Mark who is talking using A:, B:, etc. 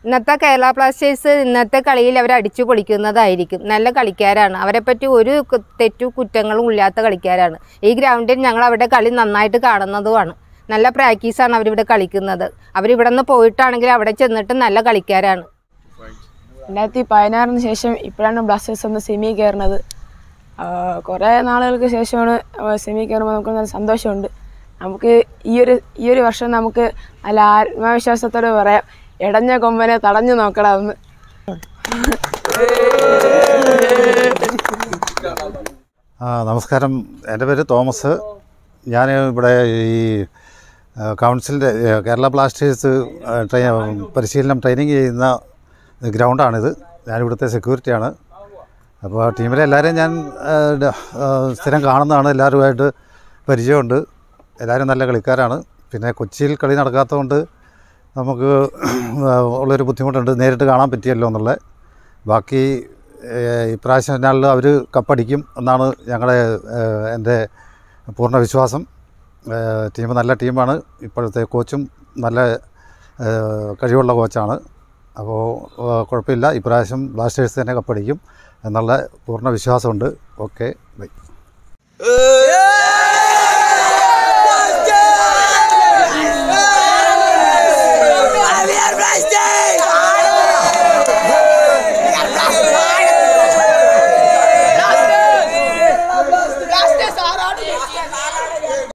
A: ഇന്നത്തെ കേരള ബ്ലാസ്റ്റേഴ്സ് ഇന്നത്തെ കളിയിൽ അവർ അടിച്ചു പൊളിക്കുന്നതായിരിക്കും നല്ല കളിക്കാരാണ് അവരെപ്പറ്റി ഒരു കു- തെറ്റു കുറ്റങ്ങളും ഇല്ലാത്ത കളിക്കാരാണ് ഈ ഗ്രൗണ്ടിൽ ഞങ്ങൾ അവരുടെ കളി നന്നായിട്ട് കാണുന്നതുമാണ് നല്ല പ്രാക്ടീസാണ് അവരിവിടെ കളിക്കുന്നത് അവരിവിടെ നിന്ന് പോയിട്ടാണെങ്കിൽ അവിടെ ചെന്നിട്ട് നല്ല കളിക്കാരാണ്
B: രണ്ടായിരത്തി പതിനാറിന് ശേഷം ഇപ്പോഴാണ് ബ്ലാസ്റ്റേഴ്സ് ഒന്ന് സെമി കയറുന്നത് കുറേ നാളുകൾക്ക് ശേഷമാണ് സെമി കയറുമ്പോൾ നമുക്ക് നല്ല സന്തോഷമുണ്ട് നമുക്ക് ഈ ഒരു ഈ ഒരു വർഷം നമുക്ക് നല്ല ആത്മവിശ്വാസത്തോടെ പറയാം ഇടഞ്ഞ കൊമ്പനെ തടഞ്ഞു നോക്കണമെന്ന്
C: ആ നമസ്കാരം എൻ്റെ പേര് തോമസ് ഞാൻ ഇവിടെ ഈ ആ, കൗൺസിലിൻ്റെ ഏ, കേരള ബ്ലാസ്റ്റേഴ്സ് ആ, ട്രെയി പരിശീലനം ട്രെയിനിങ് ചെയ്യുന്ന ഗ്രൗണ്ടാണിത് ഞാനിവിടുത്തെ സെക്യൂരിറ്റിയാണ് അപ്പോൾ ടീമിലെ എല്ലാവരെയും ഞാൻ ആ, ഡ- ആ, സ്ഥിരം കാണുന്നതാണ് എല്ലാവരുമായിട്ട് പരിചയമുണ്ട് എല്ലാവരും നല്ല കളിക്കാരാണ് പിന്നെ കൊച്ചിയിൽ കളി നടക്കാത്തതുകൊണ്ട് നമുക്ക് ആ, ഉള്ളൊരു ബുദ്ധിമുട്ടുണ്ട് നേരിട്ട് കാണാൻ പറ്റിയല്ലോ എന്നുള്ളത് ബാക്കി ഏഹ്, ഇപ്രാവശ്യം ഫിനാലിൽ അവർ കപ്പടിക്കും എന്നാണ് ഞങ്ങളുടെ ഏഹ്, എൻ്റെ പൂർണ്ണ വിശ്വാസം ഏഹ്, ടീം നല്ല ടീമാണ് ഇപ്പോഴത്തെ കോച്ചും നല്ല ഏഹ്, കഴിവുള്ള കോച്ചാണ് അപ്പോൾ ഏഹ്, കുഴപ്പമില്ല ഇപ്രാവശ്യം ബ്ലാസ്റ്റേഴ്സ് തന്നെ കപ്പടിക്കും എന്നുള്ള പൂർണ്ണ വിശ്വാസമുണ്ട് ഓക്കെ ബൈ
D: Yeah!